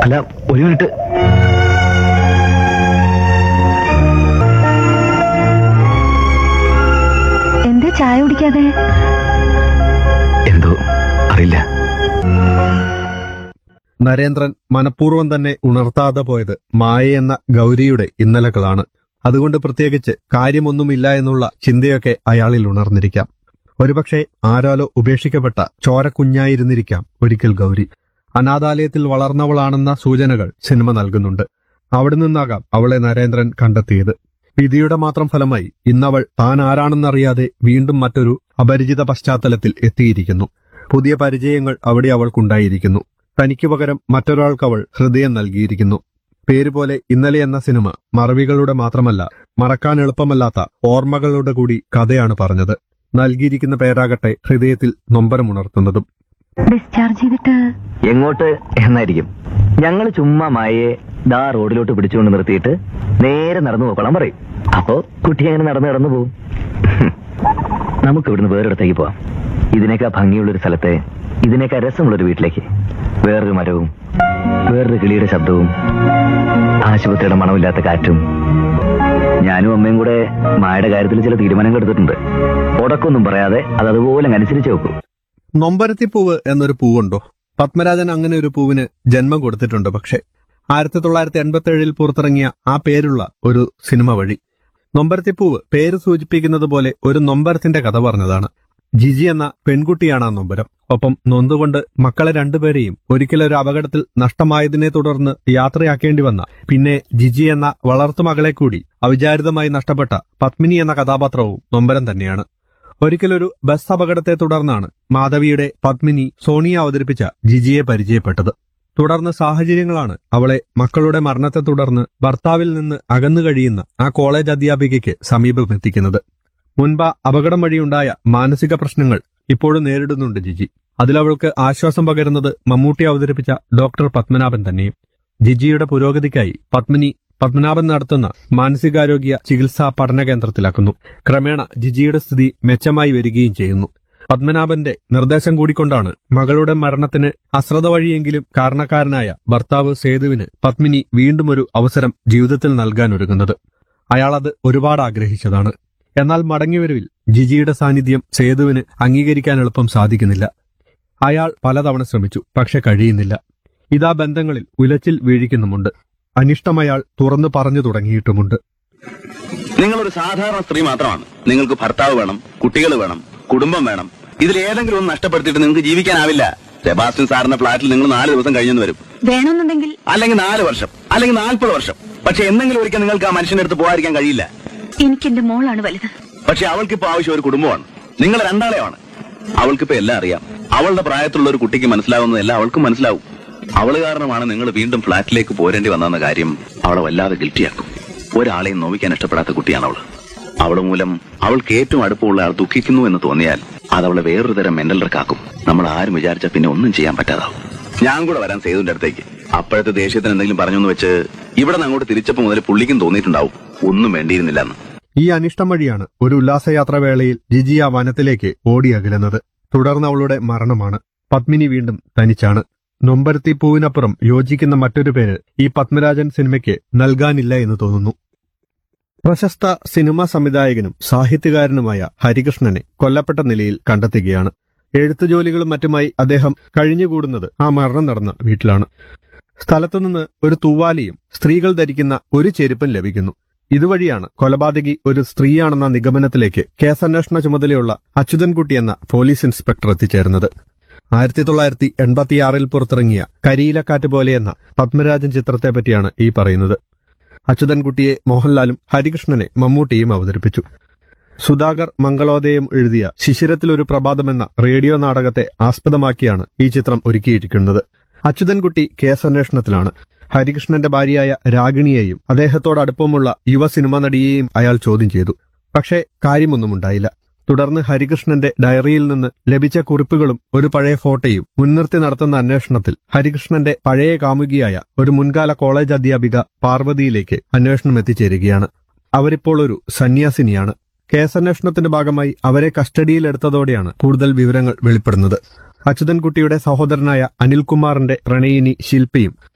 അല്ല ഒരു മിനിറ്റ് എന്താ ചായ കുടിക്കാതെ എന്തോ അറിയില്ല നരേന്ദ്രൻ മനഃപൂർവ്വം തന്നെ ഉണർത്താതെ പോയത് മായ എന്ന ഗൗരിയുടെ ഇന്നലകളാണ് അതുകൊണ്ട് പ്രത്യേകിച്ച് കാര്യമൊന്നുമില്ല എന്നുള്ള ചിന്തയൊക്കെ അയാളിൽ ഉണർന്നിരിക്കാം ഒരുപക്ഷെ ആരാലോ ഉപേക്ഷിക്കപ്പെട്ട ചോരക്കുഞ്ഞായിരുന്നിരിക്കാം ഒരിക്കൽ ഗൗരി അനാഥാലയത്തിൽ വളർന്നവളാണെന്ന സൂചനകൾ സിനിമ നൽകുന്നുണ്ട് അവിടെ നിന്നാകാം അവളെ നരേന്ദ്രൻ കണ്ടെത്തിയത് വിധിയുടെ മാത്രം ഫലമായി ഇന്നവൾ താൻ ആരാണെന്നറിയാതെ വീണ്ടും മറ്റൊരു അപരിചിത പശ്ചാത്തലത്തിൽ എത്തിയിരിക്കുന്നു പുതിയ പരിചയങ്ങൾ അവിടെ അവൾക്കുണ്ടായിരിക്കുന്നു തനിക്ക് പകരം മറ്റൊരാൾക്കവൾ ഹൃദയം നൽകിയിരിക്കുന്നു പേരുപോലെ ഇന്നലെ എന്ന സിനിമ മറവികളുടെ മാത്രമല്ല മറക്കാൻ എളുപ്പമല്ലാത്ത ഓർമ്മകളുടെ കൂടി കഥയാണ് പറഞ്ഞത് നൽകിയിരിക്കുന്ന പേരാകട്ടെ ഹൃദയത്തിൽ നൊമ്പരമുണർത്തുന്നതും ഡിസ്ചാർജ് ചെയ്തിട്ട് എങ്ങോട്ട് എന്നായിരിക്കും ഞങ്ങൾ ചുമ്മാ മായയെ ദാ റോഡിലോട്ട് പിടിച്ചുകൊണ്ട് നിർത്തിയിട്ട് നേരെ നടന്നു പോക്കോളാൻ പറയും അപ്പോ കുട്ടി അങ്ങനെ നടന്ന് നടന്നു പോകും നമുക്ക് ഇവിടുന്ന് വേറൊരിടത്തേക്ക് പോവാം ഇതിനേക്കാ ഭംഗിയുള്ളൊരു സ്ഥലത്തെ ഇതിനേക്കാ രസമുള്ളൊരു വീട്ടിലേക്ക് വേറൊരു മരവും വേറൊരു കിളിയുടെ ശബ്ദവും ആശുപത്രിയുടെ മണമില്ലാത്ത കാറ്റും ഞാനും അമ്മയും കൂടെ മായയുടെ കാര്യത്തിൽ ചില തീരുമാനങ്ങൾ എടുത്തിട്ടുണ്ട് ഉടക്കൊന്നും പറയാതെ അത് അതുപോലെ അങ്ങ് അനുസരിച്ച് വെക്കും നൊമ്പരത്തിപ്പൂവ് എന്നൊരു പൂവുണ്ടോ പത്മരാജൻ അങ്ങനെ ഒരു പൂവിന് ജന്മം കൊടുത്തിട്ടുണ്ട് പക്ഷേ ആയിരത്തി തൊള്ളായിരത്തി എൺപത്തി ഏഴിൽ പുറത്തിറങ്ങിയ ആ പേരുള്ള ഒരു സിനിമ വഴി നൊമ്പരത്തിപ്പൂവ് പേര് സൂചിപ്പിക്കുന്നത് പോലെ ഒരു നൊമ്പരത്തിന്റെ കഥ പറഞ്ഞതാണ് ജിജി എന്ന പെൺകുട്ടിയാണ് ആ നൊമ്പരം ഒപ്പം നൊന്തുകൊണ്ട് മക്കളെ രണ്ടുപേരെയും ഒരിക്കലൊരു അപകടത്തിൽ നഷ്ടമായതിനെ തുടർന്ന് യാത്രയാക്കേണ്ടി വന്ന പിന്നെ ജിജി എന്ന വളർത്തുമകളെ കൂടി അവിചാരിതമായി നഷ്ടപ്പെട്ട പത്മിനി എന്ന കഥാപാത്രവും നൊമ്പരം തന്നെയാണ് ഒരിക്കലൊരു ബസ് അപകടത്തെ തുടർന്നാണ് മാധവിയുടെ പത്മിനി സോണിയ അവതരിപ്പിച്ച ജിജിയെ പരിചയപ്പെട്ടത് തുടർന്ന് സാഹചര്യങ്ങളാണ് അവളെ മക്കളുടെ മരണത്തെ തുടർന്ന് ഭർത്താവിൽ നിന്ന് അകന്നു കഴിയുന്ന ആ കോളേജ് അധ്യാപികയ്ക്ക് സമീപമെത്തിക്കുന്നത് മുൻപ് ആ അപകടം വഴിയുണ്ടായ മാനസിക പ്രശ്നങ്ങൾ ഇപ്പോഴും നേരിടുന്നുണ്ട് ജിജി അതിലവൾക്ക് ആശ്വാസം പകരുന്നത് മമ്മൂട്ടി അവതരിപ്പിച്ച ഡോക്ടർ പത്മനാഭൻ തന്നെയും ജിജിയുടെ പുരോഗതിക്കായി പത്മിനി പത്മനാഭൻ നടത്തുന്ന മാനസികാരോഗ്യ ചികിത്സാ പഠന കേന്ദ്രത്തിലാക്കുന്നു ക്രമേണ ജിജിയുടെ സ്ഥിതി മെച്ചമായി വരികയും ചെയ്യുന്നു പത്മനാഭന്റെ നിർദ്ദേശം കൂടിക്കൊണ്ടാണ് മകളുടെ മരണത്തിന് അശ്രദ്ധ വഴിയെങ്കിലും കാരണക്കാരനായ ഭർത്താവ് സേതുവിന് പത്മിനി വീണ്ടും ഒരു അവസരം ജീവിതത്തിൽ നൽകാൻ ഒരുങ്ങുന്നത് അയാളത് ഒരുപാട് ആഗ്രഹിച്ചതാണ് എന്നാൽ മടങ്ങിവരവിൽ ജിജിയുടെ സാന്നിധ്യം സേതുവിന് അംഗീകരിക്കാൻ എളുപ്പം സാധിക്കുന്നില്ല അയാൾ പലതവണ ശ്രമിച്ചു പക്ഷെ കഴിയുന്നില്ല ഇതാ ബന്ധങ്ങളിൽ ഉലച്ചിൽ വീഴിക്കുന്നുമുണ്ട് അനിഷ്ടമയാൾ തുറന്നു പറഞ്ഞു തുടങ്ങിയിട്ടുമുണ്ട് നിങ്ങളൊരു സാധാരണ സ്ത്രീ മാത്രമാണ് നിങ്ങൾക്ക് ഭർത്താവ് വേണം കുട്ടികൾ വേണം കുടുംബം വേണം ഇതിൽ ഏതെങ്കിലും ഒന്ന് നഷ്ടപ്പെടുത്തിയിട്ട് നിങ്ങൾക്ക് ജീവിക്കാനാവില്ല സെബാസ്റ്റ്യൻ സാറിന്റെ ഫ്ളാറ്റിൽ നിങ്ങൾ നാല് ദിവസം കഴിഞ്ഞെന്ന് വരും വേണമെന്നുണ്ടെങ്കിൽ അല്ലെങ്കിൽ നാല് വർഷം അല്ലെങ്കിൽ നാൽപ്പത് വർഷം പക്ഷെ എന്തെങ്കിലും ഒരിക്കൽ നിങ്ങൾക്ക് ആ മനുഷ്യന്റെ അടുത്ത് പോകാതിരിക്കാൻ കഴിയില്ല എനിക്ക് എന്റെ മോളാണ് വലുത് പക്ഷെ അവൾക്കിപ്പോ ആവശ്യം ഒരു കുടുംബമാണ് നിങ്ങൾ രണ്ടാളെയാണ് അവൾക്കിപ്പോ എല്ലാം അറിയാം അവളുടെ പ്രായത്തിലുള്ള ഒരു കുട്ടിക്ക് മനസ്സിലാവുന്നതെല്ലാം അവൾക്കും മനസ്സിലാവും അവള് കാരണമാണ് നിങ്ങൾ വീണ്ടും ഫ്ളാറ്റിലേക്ക് പോരേണ്ടി വന്നെന്ന കാര്യം അവളെ വല്ലാതെ ഗിൽറ്റിയാക്കും ഒരാളെയും നോവിക്കാൻ ഇഷ്ടപ്പെടാത്ത കുട്ടിയാണ് അവള് അവള് മൂലം അവൾക്ക് ഏറ്റവും അടുപ്പമുള്ള ആൾ ദുഃഖിക്കുന്നു എന്ന് തോന്നിയാൽ അത് അവളെ വേറൊരു തരം മെന്റൽ റക്കാക്കും നമ്മൾ ആരും വിചാരിച്ച പിന്നെ ഒന്നും ചെയ്യാൻ പറ്റാതാവും ഞാൻ കൂടെ വരാൻ സേതുവിന്റെ അടുത്തേക്ക് അപ്പോഴത്തെ ദേഷ്യത്തിന് എന്തെങ്കിലും പറഞ്ഞെന്ന് വെച്ച് ഇവിടെ നിന്ന് അങ്ങോട്ട് തിരിച്ചപ്പോ മുതൽ പുള്ളിക്കും തോന്നിയിട്ടുണ്ടാവും ഒന്നും വേണ്ടിയിരുന്നില്ലെന്ന് ഈ അനിഷ്ടം വഴിയാണ് ഒരു ഉല്ലാസയാത്ര വേളയിൽ ജിജി ആ വനത്തിലേക്ക് ഓടി അകലുന്നത് തുടർന്ന് അവളുടെ മരണമാണ് പത്മിനി വീണ്ടും തനിച്ചാണ് നൊമ്പരത്തി പൂവിനപ്പുറം യോജിക്കുന്ന മറ്റൊരു പേര് ഈ പത്മരാജൻ സിനിമയ്ക്ക് നൽകാനില്ല എന്ന് തോന്നുന്നു പ്രശസ്ത സിനിമാ സംവിധായകനും സാഹിത്യകാരനുമായ ഹരികൃഷ്ണനെ കൊല്ലപ്പെട്ട നിലയിൽ കണ്ടെത്തുകയാണ് എഴുത്തു ജോലികളും മറ്റുമായി അദ്ദേഹം കഴിഞ്ഞുകൂടുന്നത് ആ മരണം നടന്ന വീട്ടിലാണ് സ്ഥലത്തുനിന്ന് ഒരു തൂവാലിയും സ്ത്രീകൾ ധരിക്കുന്ന ഒരു ചെരുപ്പും ലഭിക്കുന്നു ഇതുവഴിയാണ് കൊലപാതകി ഒരു സ്ത്രീയാണെന്ന നിഗമനത്തിലേക്ക് കേസന്വേഷണ ചുമതലയുള്ള അച്യുതൻകുട്ടി എന്ന പോലീസ് ഇൻസ്പെക്ടർ എത്തിച്ചേരുന്നത് ആയിരത്തി തൊള്ളായിരത്തി എൺപത്തിയാറിൽ പുറത്തിറങ്ങിയ കരിയിലക്കാറ്റ് പോലെ എന്ന പത്മരാജൻ ചിത്രത്തെ പറ്റിയാണ് ഈ പറയുന്നത് അച്യുതൻകുട്ടിയെ മോഹൻലാലും ഹരികൃഷ്ണനെ മമ്മൂട്ടിയും അവതരിപ്പിച്ചു സുധാകർ മംഗളോദയം എഴുതിയ ശിശിരത്തിലൊരു പ്രഭാതമെന്ന റേഡിയോ നാടകത്തെ ആസ്പദമാക്കിയാണ് ഈ ചിത്രം ഒരുക്കിയിരിക്കുന്നത് അച്യുതൻകുട്ടി കേസന്വേഷണത്തിലാണ് ഹരികൃഷ്ണന്റെ ഭാര്യയായ രാഗിണിയെയും അദ്ദേഹത്തോട് അടുപ്പമുള്ള യുവ സിനിമാ നടിയെയും അയാൾ ചോദ്യം ചെയ്തു പക്ഷേ കാര്യമൊന്നുമുണ്ടായില്ല തുടർന്ന് ഹരികൃഷ്ണന്റെ ഡയറിയിൽ നിന്ന് ലഭിച്ച കുറിപ്പുകളും ഒരു പഴയ ഫോട്ടോയും മുൻനിർത്തി നടത്തുന്ന അന്വേഷണത്തിൽ ഹരികൃഷ്ണന്റെ പഴയ കാമുകിയായ ഒരു മുൻകാല കോളേജ് അധ്യാപിക പാർവതിയിലേക്ക് അന്വേഷണം എത്തിച്ചേരുകയാണ് അവരിപ്പോൾ ഒരു സന്യാസിനിയാണ് കേസന്വേഷണത്തിന്റെ ഭാഗമായി അവരെ കസ്റ്റഡിയിലെടുത്തതോടെയാണ് കൂടുതൽ വിവരങ്ങൾ വെളിപ്പെടുന്നത് അച്യുതൻകുട്ടിയുടെ സഹോദരനായ അനിൽകുമാറിന്റെ പ്രണയിനി ശില്പിയും